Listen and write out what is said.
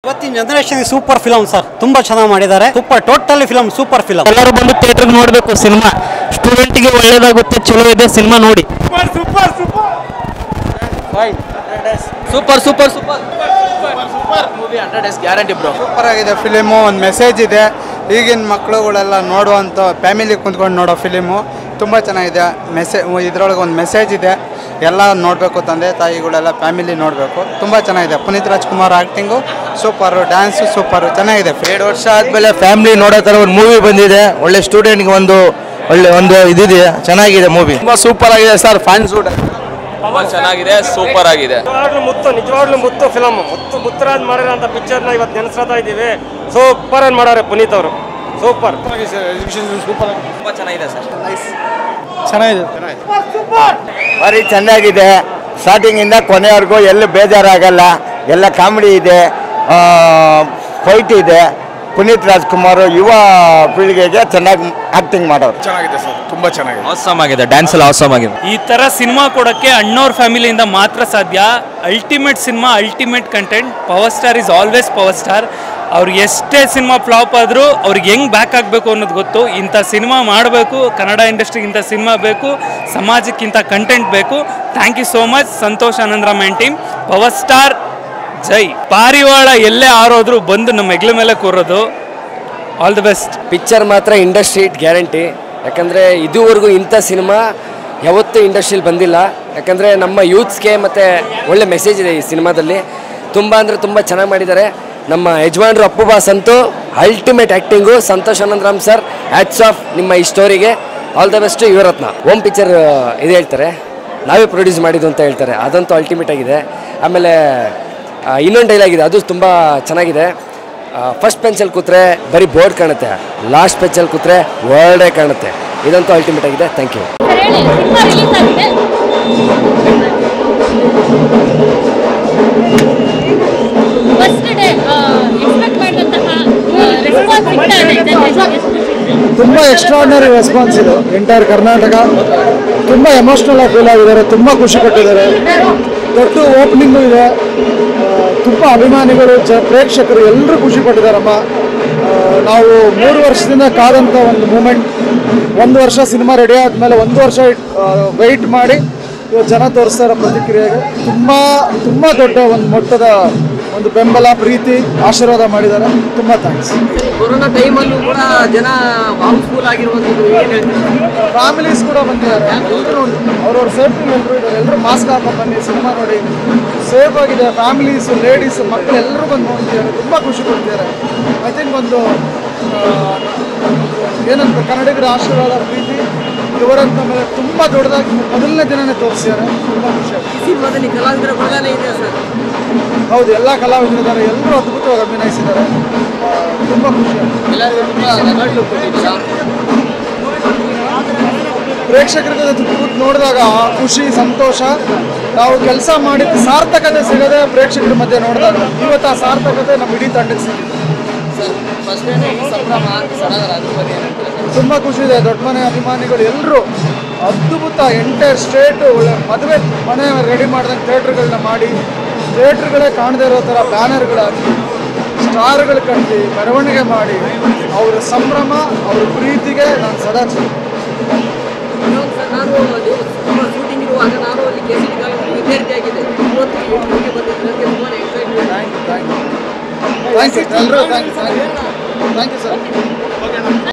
ಇವತ್ತಿನ generation super film sir ತುಂಬಾ ಚೆನ್ನಾಗಿ ಮಾಡಿದ್ದಾರೆ super totally film super film ಎಲ್ಲರೂ ಬಂದು ಥಿಯೇಟರ್ಗೆ ನೋಡಬೇಕು ಸಿನಿಮಾ ಸ್ಟೂಡೆಂಟ್ಗೆ ಒಳ್ಳೇದಾಗುತ್ತೆ ಚಲೋ ಇದೆ ಸಿನಿಮಾ ನೋಡಿ super super super movie hundred days guarantee bro super ಆಗಿದೆ ಫಿಲಿಮು ಒಂದು ಮೆಸೇಜ್ ಇದೆ ಈಗಿನ ಮಕ್ಕಳುಗಳೆಲ್ಲ ನೋಡುವಂಥ ಫ್ಯಾಮಿಲಿ ಕುಂತ್ಕೊಂಡು ನೋಡೋ ಫಿಲಿಮು ತುಂಬ ಚೆನ್ನಾಗಿದೆ ಮೆಸೇ ಇದರೊಳಗೆ ಒಂದು ಮೆಸೇಜ್ ಇದೆ ಎಲ್ಲ ನೋಡಬೇಕು ತಂದೆ ತಾಯಿಗಳೆಲ್ಲ ಫ್ಯಾಮಿಲಿ ನೋಡಬೇಕು ತುಂಬ ಚೆನ್ನಾಗಿದೆ Puneeth Rajkumar acting super dance super ಚೆನ್ನಾಗಿದೆ ಎರಡು ವರ್ಷ ಆದಮೇಲೆ ಫ್ಯಾಮಿಲಿ ನೋಡೋ ಥರ ಒಂದು ಮೂವಿ ಬಂದಿದೆ ಒಳ್ಳೆ ಸ್ಟೂಡೆಂಟ್ಗೆ ಒಂದು ಒಳ್ಳೆ ಒಂದು ಇದಿದೆ ಚೆನ್ನಾಗಿದೆ ಮೂವಿ ತುಂಬಾ ಸೂಪರ್ ಆಗಿದೆ ಸರ್ ಫ್ಯಾನ್ಸ್ ತುಂಬಾ ಚೆನ್ನಾಗಿದೆ ಸೂಪರ್ ಆಗಿದೆ ನಿಜವಾಗ್ಲೂ ಮುತ್ತು ನಿಜವಾಗ್ಲೂ ಮುತ್ತು ಫಿಲಮ್ ಮುತ್ತು ಮುತ್ತರಾಜ್ ಮಾಡಿರೋಂಥ ಪಿಕ್ಚರ್ನ ಇವತ್ತು ನೆನೆಸ್ತಾ ಇದ್ದೀವಿ ಸೂಪರ್ ಆಗಿ ಮಾಡಾರೆ ಪುನೀತ್ ಅವರು ಸೂಪರ್ ತುಂಬಾ ಚೆನ್ನಾಗಿದೆ ಸರ್ ಭಾರಿ ಚೆನ್ನಾಗಿದೆ ಸ್ಟಾರ್ಟಿಂಗಿಂದ ಕೊನೆವರೆಗೂ ಎಲ್ಲೂ ಬೇಜಾರಾಗಲ್ಲ ಎಲ್ಲ ಕಾಮಿಡಿ ಇದೆ ಫೈಟ್ ಇದೆ ಪುನೀತ್ ರಾಜ್ಕುಮಾರ್ ಯುವ ಪೀಳಿಗೆಗೆ ಚೆನ್ನಾಗಿ ಆಕ್ಟಿಂಗ್ ಮಾಡೋರು ಆಸಮ್ ಆಗಿದೆ ಡ್ಯಾನ್ಸ್ ಎಲ್ಲ ಆಸಮ್ ಆಗಿದೆ ಈ ತರ ಸಿನಿಮಾ ಕೊಡೋಕ್ಕೆ ಅಣ್ಣವ್ರ ಫ್ಯಾಮಿಲಿಯಿಂದ ಮಾತ್ರ ಸಾಧ್ಯ ultimate cinema ultimate content power star is always power star ಅವ್ರಿಗೆ ಎಷ್ಟೇ ಸಿನಿಮಾ ಫ್ಲಾಪ್ ಆದರೂ ಅವ್ರಿಗೆ ಹೆಂಗ್ ಬ್ಯಾಕ್ ಆಗಬೇಕು ಅನ್ನೋದು ಗೊತ್ತು ಇಂಥ ಸಿನಿಮಾ ಮಾಡಬೇಕು ಕನ್ನಡ ಇಂಡಸ್ಟ್ರಿಗೆ ಇಂಥ ಸಿನಿಮಾ ಬೇಕು ಸಮಾಜಕ್ಕೆ ಇಂಥ ಕಂಟೆಂಟ್ ಬೇಕು thank you so much Santhosh Anandram team power star ಜೈ ಪಾರಿವಾಳ ಎಲ್ಲೇ ಆರೋದ್ರು ಬಂದು ನಮ್ಮ ಹೆಗ್ಲ ಮೇಲೆ ಕೂರೋದು ಆಲ್ ದಿ ಬೆಸ್ಟ್ ಪಿಕ್ಚರ್ ಮಾತ್ರ ಇಂಡಸ್ಟ್ರಿ ಇಟ್ ಗ್ಯಾರಂಟಿ ಯಾಕಂದರೆ ಇದುವರೆಗೂ ಇಂಥ ಸಿನಿಮಾ ಯಾವತ್ತೂ ಇಂಡಸ್ಟ್ರಿಯಲ್ಲಿ ಬಂದಿಲ್ಲ ಯಾಕಂದರೆ ನಮ್ಮ ಯೂತ್ಸ್ಗೆ ಮತ್ತು ಒಳ್ಳೆ ಮೆಸೇಜ್ ಇದೆ ಈ ಸಿನಿಮಾದಲ್ಲಿ ತುಂಬ ಅಂದರೆ ತುಂಬ ಚೆನ್ನಾಗಿ ಮಾಡಿದ್ದಾರೆ ನಮ್ಮ ಯಜಮಾನ್ರು ಅಪ್ಪು ಬಾಸ್ ಅಂತೂ ultimate acting Santhosh Anandram sir hats off ನಿಮ್ಮ ಈ ಸ್ಟೋರಿಗೆ ಆಲ್ ದ ಬೆಸ್ಟ್ ಯುವರತ್ನ ಓಮ್ ಪಿಕ್ಚರ್ ಇದು ಹೇಳ್ತಾರೆ ನಾವೇ ಪ್ರೊಡ್ಯೂಸ್ ಮಾಡಿದ್ದು ಅಂತ ಹೇಳ್ತಾರೆ ಅದಂತೂ ಅಲ್ಟಿಮೇಟ್ ಆಗಿದೆ ಆಮೇಲೆ ಆ, ಇನ್ನೊಂದು ಡೈಲಾಗ್ ಇದೆ ಅದು ತುಂಬ ಚೆನ್ನಾಗಿದೆ ಫಸ್ಟ್ ಬೆಂಚಲ್ಲಿ ಕೂತ್ರೆ ಬರೀ ಬೋರ್ಡ್ ಕಾಣುತ್ತೆ ಲಾಸ್ಟ್ ಬೆಂಚಲ್ಲಿ ಕೂತ್ರೆ ವರ್ಲ್ಡೇ ಕಾಣುತ್ತೆ ಇದಂತೂ ಅಲ್ಟಿಮೇಟ್ ಆಗಿದೆ ಥ್ಯಾಂಕ್ ಯು ಹೇಳಿ ಸಿನಿಮಾ ರಿಲೀಸ್ ಆಗಿದೆ ಫಸ್ಟ್ ಡೇ ಎಕ್ಸ್ಪೆಕ್ಟ್ ಮಾಡಿದಂತಹ ರೆಸ್ಪಾನ್ಸ್ ಸಿಗ್ತಾ ಇದೆ ಜನರಿಗೆ ಎಷ್ಟು ಖುಷಿ ಇದೆ? ತುಂಬ ಎಕ್ಸ್ಟ್ರಾರ್ಡಿನರಿ ರೆಸ್ಪಾನ್ಸ್ ಇದು ಎಂಟೈರ್ ಕರ್ನಾಟಕ ತುಂಬ ಎಮೋಷ್ನಲ್ ಆಗಿ ಫೀಲ್ ಆಗಿದ್ದಾರೆ ತುಂಬ ಖುಷಿ ಪಟ್ಟಿದ್ದಾರೆ ದೊಡ್ಡ ಓಪನಿಂಗು ಇದೆ ತುಂಬ ಅಭಿಮಾನಿಗಳು ಜ ಪ್ರೇಕ್ಷಕರು ಎಲ್ಲರೂ ಖುಷಿ ಪಟ್ಟಿದ್ದಾರಮ್ಮ ಆ, ನಾವು ಮೂರು ವರ್ಷದಿಂದ ಕಾದಂಥ ಒಂದು ಮೂಮೆಂಟ್ ಒಂದು ವರ್ಷ ಸಿನಿಮಾ ರೆಡಿ ಆದಮೇಲೆ ಒಂದು ವರ್ಷ ವೆಯ್ಟ್ ಮಾಡಿ ಇವತ್ತು ಜನ ತೋರಿಸ್ತಾ ಇರೋ ಪ್ರತಿಕ್ರಿಯೆಗೆ ತುಂಬ ತುಂಬ ದೊಡ್ಡ ಒಂದು ಮೊತ್ತದ ಒಂದು ಬೆಂಬಲ ಪ್ರೀತಿ ಆಶೀರ್ವಾದ ಮಾಡಿದ್ದಾರೆ ತುಂಬ ಥ್ಯಾಂಕ್ಸ್ ಕೊರೋನಾ ಟೈಮಲ್ಲೂ ಕೂಡ ಜನ ಹೌಸ್ಫುಲ್ ಆಗಿರುವಂಥದ್ದು ಏನು ಹೇಳ್ತಾರೆ ಫ್ಯಾಮಿಲೀಸ್ ಕೂಡ ಬಂದಿದ್ದಾರೆ ಎಲ್ಲರೂ ಅವ್ರವ್ರ ಸೇಫ್ಟಿ ಎಲ್ಲರೂ ಇದ್ದಾರೆ ಎಲ್ಲರೂ ಮಾಸ್ಕ್ ಹಾಕೊಂಡು ಬನ್ನಿ ಸಿನಿಮಾ ನೋಡಿ ಸೇಫ್ ಆಗಿದೆ ಫ್ಯಾಮಿಲೀಸ್ ಲೇಡೀಸ್ ಮಕ್ಕಳು ಎಲ್ಲರೂ ಬಂದು ನೋಡ್ತಿದ್ದಾರೆ ತುಂಬ ಖುಷಿ ಪಡ್ತಿದ್ದಾರೆ ಐ ಥಿಂಕ್ ಒಂದು ಆ, ಏನಂತ ಕನ್ನಡಿಗರ ಆಶೀರ್ವಾದ ಪ್ರೀತಿ ಇವರಂತ ಮೇಲೆ ತುಂಬ ದೊಡ್ಡದಾಗಿ ಮೊದಲನೇ ದಿನನೇ ತೋರಿಸಿದ್ದಾರೆ ತುಂಬ ಖುಷಿ ಆಗುತ್ತೆ ಸಿನಿಮಾದಲ್ಲಿ ಕಲಾವಿದರ ಬದಲಾವಣೆ ಇದೆ ಸರ್ ಹೌದು ಎಲ್ಲ ಕಲಾವಿದರಿದ್ದಾರೆ ಎಲ್ಲರೂ ಅದ್ಭುತವಾಗಿ ಅಭಿನಯಿಸಿದ್ದಾರೆ ಆ, ತುಂಬ ಖುಷಿ ಆಗುತ್ತೆ ಪ್ರೇಕ್ಷಕರಿಗೆ ಅದು ಕೂತ್ ನೋಡಿದಾಗ ಆ ಖುಷಿ ಸಂತೋಷ ನಾವು ಕೆಲಸ ಮಾಡಿದ ಸಾರ್ಥಕತೆ ಸಿಗದೆ ಪ್ರೇಕ್ಷಕರ ಮಧ್ಯೆ ನೋಡಿದಾಗ ಇವತ್ತು ಆ ಸಾರ್ಥಕತೆ ನಮ್ಮ ಇಡೀ ತಂಡಕ್ಕೆ ಸಿಕ್ಕಿದೆ ತುಂಬ ಖುಷಿ ಇದೆ ದೊಡ್ಡ ಮನೆ ಅಭಿಮಾನಿಗಳು ಎಲ್ಲರೂ ಅದ್ಭುತ ಎಂಟೈರ್ ಸ್ಟೇಟ್ ಒಳ್ಳೆ ಮದುವೆ ಮನೆ ರೆಡಿ ಮಾಡಿದಂಗೆ ಥಿಯೇಟ್ರ್ಗಳನ್ನ ಮಾಡಿ ಥಿಯೇಟ್ರ್ಗಳೇ ಕಾಣದೇ ಇರೋ ಥರ ಬ್ಯಾನರ್ಗಳು ಹಾಕಿ ಸ್ಟಾರ್ಗಳು ಕಟ್ಟಿ ಮೆರವಣಿಗೆ ಮಾಡಿ ಅವರ ಸಂಭ್ರಮ ಅವ್ರ ಪ್ರೀತಿಗೆ ನಾನು ಸದಾ ಚಿರ ನಾನು ಶೂಟಿಂಗ್ ಇರುವಾಗ ನಾನು ಅಲ್ಲಿ ಕೆ ಸಿ ವಿದ್ಯಾರ್ಥಿ ಆಗಿದೆ ಇವತ್ತು ಇಂಟರ್ವ್ಯೂಗೆ ಬಂದಿದ್ದು ನನಗೆ ತುಂಬಾ excitement thank you thank you ಎಲ್ಲರೂ thank you thank you thank you sir